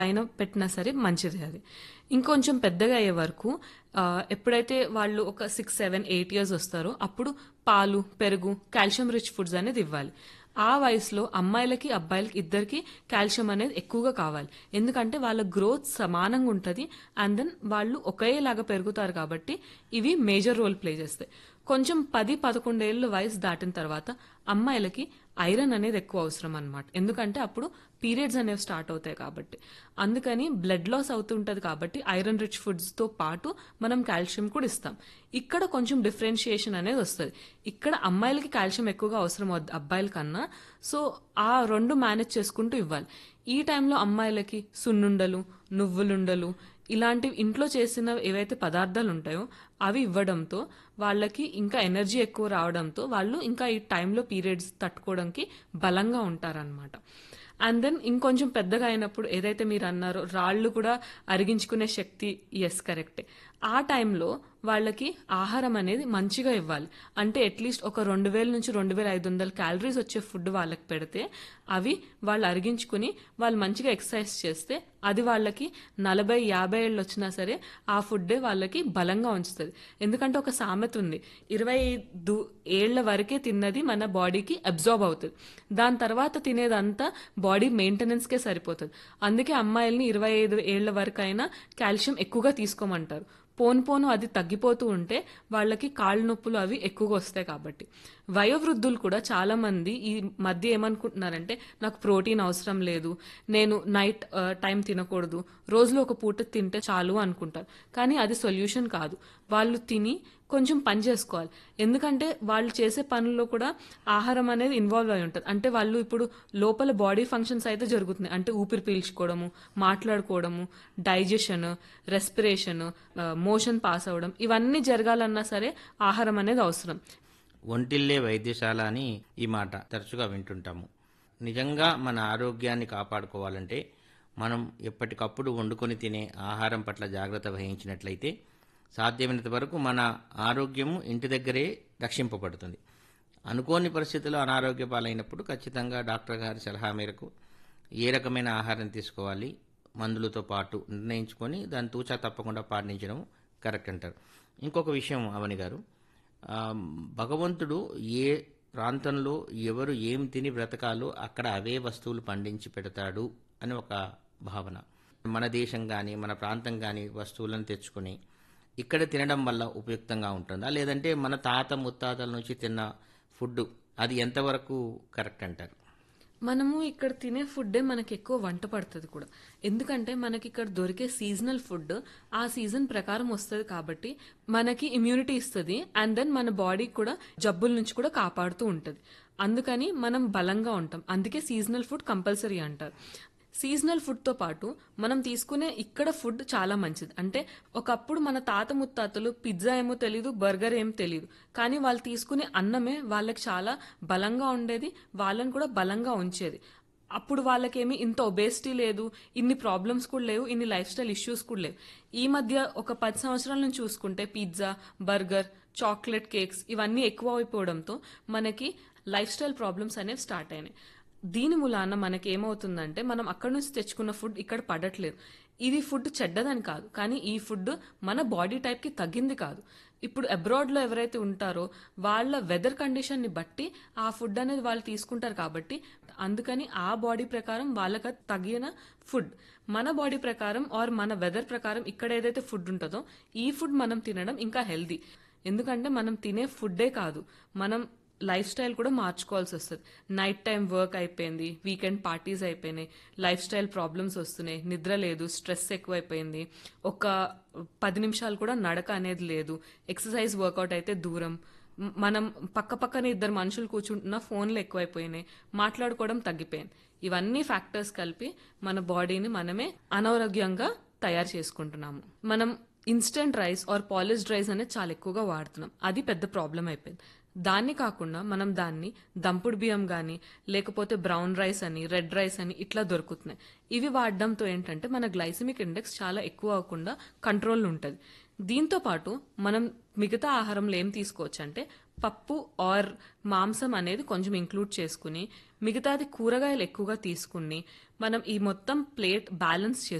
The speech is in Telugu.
పైన పెట్టినా సరే మంచిది అది ఇంకొంచెం పెద్దగా అయ్యే వరకు ఆ, ఎప్పుడైతే వాళ్ళు ఒక సిక్స్ సెవెన్ ఎయిట్ ఇయర్స్ వస్తారో అప్పుడు పాలు పెరుగు కాల్షియం రిచ్ ఫుడ్స్ అనేది ఇవ్వాలి ఆ వయసులో అమ్మాయిలకి అబ్బాయిలకి ఇద్దరికి కాల్షియం అనేది ఎక్కువగా కావాలి ఎందుకంటే వాళ్ళ గ్రోత్ సమానంగా ఉంటుంది అండ్ దెన్ వాళ్ళు ఒకేలాగా పెరుగుతారు కాబట్టి ఇవి మేజర్ రోల్ ప్లే చేస్తాయి కొంచెం పది పదకొండేళ్ళు వయసు దాటిన తర్వాత అమ్మాయిలకి ఐరన్ అనేది ఎక్కువ అవసరం అనమాట ఎందుకంటే అప్పుడు పీరియడ్స్ అనేవి స్టార్ట్ అవుతాయి కాబట్టి అందుకని బ్లడ్ లాస్ అవుతుంటది కాబట్టి ఐరన్ రిచ్ ఫుడ్స్ తో పాటు మనం కాల్షియం కూడా ఇస్తాం ఇక్కడ కొంచెం డిఫరెన్షియేషన్ అనేది వస్తుంది ఇక్కడ అమ్మాయిలకి కాల్షియం ఎక్కువగా అవసరం అవుద్ది అబ్బాయిల కన్నా సో ఆ రెండు మేనేజ్ చేసుకుంటూ ఇవ్వాలి ఈ టైంలో అమ్మాయిలకి సున్నుండలు నువ్వులుండలు ఇలాంటివి ఇంట్లో చేసిన ఏవైతే పదార్థాలు ఉంటాయో అవి ఇవ్వడంతో వాళ్ళకి ఇంకా ఎనర్జీ ఎక్కువ రావడంతో వాళ్ళు ఇంకా ఈ టైంలో పీరియడ్స్ తట్టుకోవడానికి బలంగా ఉంటారనమాట అండ్ దెన్ ఇంకొంచెం పెద్దగా అయినప్పుడు ఏదైతే మీరు అన్నారో రాళ్ళు కూడా అరిగించుకునే శక్తి ఎస్ కరెక్టే ఆ టైంలో వాళ్ళకి ఆహారం అనేది మంచిగా ఇవ్వాలి అంటే అట్లీస్ట్ ఒక రెండు వేల నుంచి రెండు వేల ఐదు వందల క్యాలరీస్ వచ్చే ఫుడ్ వాళ్ళకి పెడితే అవి వాళ్ళు అరిగించుకుని వాళ్ళు మంచిగా ఎక్సర్సైజ్ చేస్తే అది వాళ్ళకి నలభై యాభై ఏళ్ళు వచ్చినా సరే ఆ ఫుడ్డే వాళ్ళకి బలంగా ఉంచుతుంది ఎందుకంటే ఒక సామెత ఉంది ఇరవై ఐదు ఏళ్ల వరకే తిన్నది మన బాడీకి అబ్జార్బ్ అవుతుంది దాని తర్వాత తినేదంతా బాడీ మెయింటెనెన్స్కే సరిపోతుంది అందుకే అమ్మాయిల్ని ఇరవై ఐదు ఏళ్ల వరకైనా కాల్షియం ఎక్కువగా తీసుకోమంటారు పోను పోను అది తగ్గిపోతూ ఉంటే వాళ్ళకి కాళ్ళ నొప్పులు అవి ఎక్కువగా వస్తాయి కాబట్టి వయోవృద్ధులు కూడా చాలా మంది ఈ మధ్య ఏమనుకుంటున్నారంటే నాకు ప్రోటీన్ అవసరం లేదు నేను నైట్ ఆ, టైం తినకూడదు రోజులో ఒక పూట తింటే చాలు అనుకుంటారు కానీ అది సొల్యూషన్ కాదు వాళ్ళు తిని కొంచెం పని చేసుకోవాలి ఎందుకంటే వాళ్ళు చేసే పనుల్లో కూడా ఆహారం అనేది ఇన్వాల్వ్ అయి ఉంటుంది అంటే వాళ్ళు ఇప్పుడు లోపల బాడీ ఫంక్షన్స్ అయితే జరుగుతున్నాయి అంటే ఊపిరి పీల్చుకోవడము మాట్లాడుకోవడము డైజెషన్ రెస్పిరేషన్ మోషన్ పాస్ అవ్వడం ఇవన్నీ జరగాలన్నా సరే ఆహారం అనేది అవసరం ఒంటిల్లే వైద్యశాల అని ఈ మాట తరచుగా వింటుంటాము నిజంగా మన ఆరోగ్యాన్ని కాపాడుకోవాలంటే మనం ఎప్పటికప్పుడు వండుకొని తినే ఆహారం పట్ల జాగ్రత్త వహించినట్లయితే సాధ్యమైనంత వరకు మన ఆరోగ్యము ఇంటి దగ్గరే రక్షింపబడుతుంది అనుకోని పరిస్థితుల్లో అనారోగ్య పాలైనప్పుడు ఖచ్చితంగా డాక్టర్ గారి సలహా మేరకు ఏ రకమైన ఆహారం తీసుకోవాలి మందులతో పాటు నిర్ణయించుకొని దాన్ని తూచా తప్పకుండా పాటించడం కరెక్ట్ అంటారు ఇంకొక విషయం అవని గారు ఆ, భగవంతుడు ఏ ప్రాంతంలో ఎవరు ఏం తిని బ్రతకాలో అక్కడ అవే వస్తువులు పండించి పెడతాడు అని ఒక భావన మన దేశం కానీ మన ప్రాంతం కానీ వస్తువులను తెచ్చుకొని ఇక్కడ తినడం వల్ల ఉపయుక్తంగా ఉంటుందా లేదంటే మన తాత ముత్తాతల నుంచి తిన్న ఫుడ్ అది ఎంతవరకు కరెక్ట్ అంటారు మనము ఇక్కడ తినే ఫుడ్డే మనకి ఎక్కువ వంట పడుతుంది కూడా ఎందుకంటే మనకి ఇక్కడ దొరికే సీజనల్ ఫుడ్ ఆ సీజన్ ప్రకారం వస్తుంది కాబట్టి మనకి ఇమ్యూనిటీ ఇస్తుంది అండ్ దెన్ మన బాడీ కూడా జబ్బుల నుంచి కూడా కాపాడుతూ ఉంటుంది అందుకని మనం బలంగా ఉంటాం అందుకే సీజనల్ ఫుడ్ కంపల్సరీ అంటారు సీజనల్ ఫుడ్తో పాటు మనం తీసుకునే ఇక్కడ ఫుడ్ చాలా మంచిది అంటే ఒకప్పుడు మన తాత ముత్తాతలు పిజ్జా ఏమో తెలియదు బర్గర్ ఏం తెలియదు కానీ వాళ్ళు తీసుకునే అన్నమే వాళ్ళకి చాలా బలంగా ఉండేది వాళ్ళని కూడా బలంగా ఉంచేది అప్పుడు వాళ్ళకేమి ఇంత ఒబేసిటీ లేదు ఇన్ని ప్రాబ్లమ్స్ కూడా లేవు ఇన్ని లైఫ్ స్టైల్ ఇష్యూస్ కూడా లేవు ఈ మధ్య ఒక పది సంవత్సరాల నుంచి చూసుకుంటే పిజ్జా బర్గర్ చాక్లెట్ కేక్స్ ఇవన్నీ ఎక్కువ అయిపోవడంతో మనకి లైఫ్ స్టైల్ ప్రాబ్లమ్స్ అనేవి స్టార్ట్ అయినాయి దీని మూలాన మనకి ఏమవుతుందంటే మనం అక్కడ నుంచి తెచ్చుకున్న ఫుడ్ ఇక్కడ పడట్లేదు ఇది ఫుడ్ చెడ్డదని కాదు కానీ ఈ ఫుడ్ మన బాడీ టైప్కి తగ్గింది కాదు ఇప్పుడు అబ్రాడ్లో ఎవరైతే ఉంటారో వాళ్ళ వెదర్ కండిషన్ని బట్టి ఆ ఫుడ్ అనేది వాళ్ళు తీసుకుంటారు కాబట్టి అందుకని ఆ బాడీ ప్రకారం వాళ్ళకి తగిన ఫుడ్ మన బాడీ ప్రకారం ఆర్ మన వెదర్ ప్రకారం ఇక్కడ ఏదైతే ఫుడ్ ఉంటుందో ఈ ఫుడ్ మనం తినడం ఇంకా హెల్దీ ఎందుకంటే మనం తినే ఫుడ్డే కాదు మనం లైఫ్ స్టైల్ కూడా మార్చుకోవాల్సి వస్తుంది నైట్ టైం వర్క్ అయిపోయింది వీకెండ్ పార్టీస్ అయిపోయినాయి లైఫ్ స్టైల్ ప్రాబ్లమ్స్ వస్తున్నాయి నిద్ర లేదు స్ట్రెస్ ఎక్కువైపోయింది ఒక పది నిమిషాలు కూడా నడక అనేది లేదు ఎక్సర్సైజ్ వర్కౌట్ అయితే దూరం మ్- మనం పక్క పక్కన ఇద్దరు మనుషులు కూర్చుంటున్న ఫోన్లు ఎక్కువైపోయినాయి మాట్లాడుకోవడం తగ్గిపోయింది ఇవన్నీ ఫ్యాక్టర్స్ కలిపి మన బాడీని మనమే అనారోగ్యంగా తయారు చేసుకుంటున్నాము మనం instant rice or polished rice అనేది చాలా ఎక్కువగా వాడుతున్నాం అది పెద్ద ప్రాబ్లం అయిపోయింది దాన్ని కాకుండా మనం దాన్ని దంపుడు బియ్యం కానీ లేకపోతే బ్రౌన్ రైస్ అని రెడ్ రైస్ అని ఇట్లా దొరుకుతున్నాయి ఇవి వాడడంతో ఏంటంటే మన గ్లైసమిక్ ఇండెక్స్ చాలా ఎక్కువ అవ్వకుండా కంట్రోల్ ఉంటుంది దీంతో పాటు మనం మిగతా ఆహారంలో ఏం తీసుకోవచ్చు అంటే పప్పు ఆర్ మాంసం అనేది కొంచెం ఇంక్లూడ్ చేసుకుని మిగతాది కూరగాయలు ఎక్కువగా తీసుకుని మనం ఈ మొత్తం ప్లేట్ బ్యాలెన్స్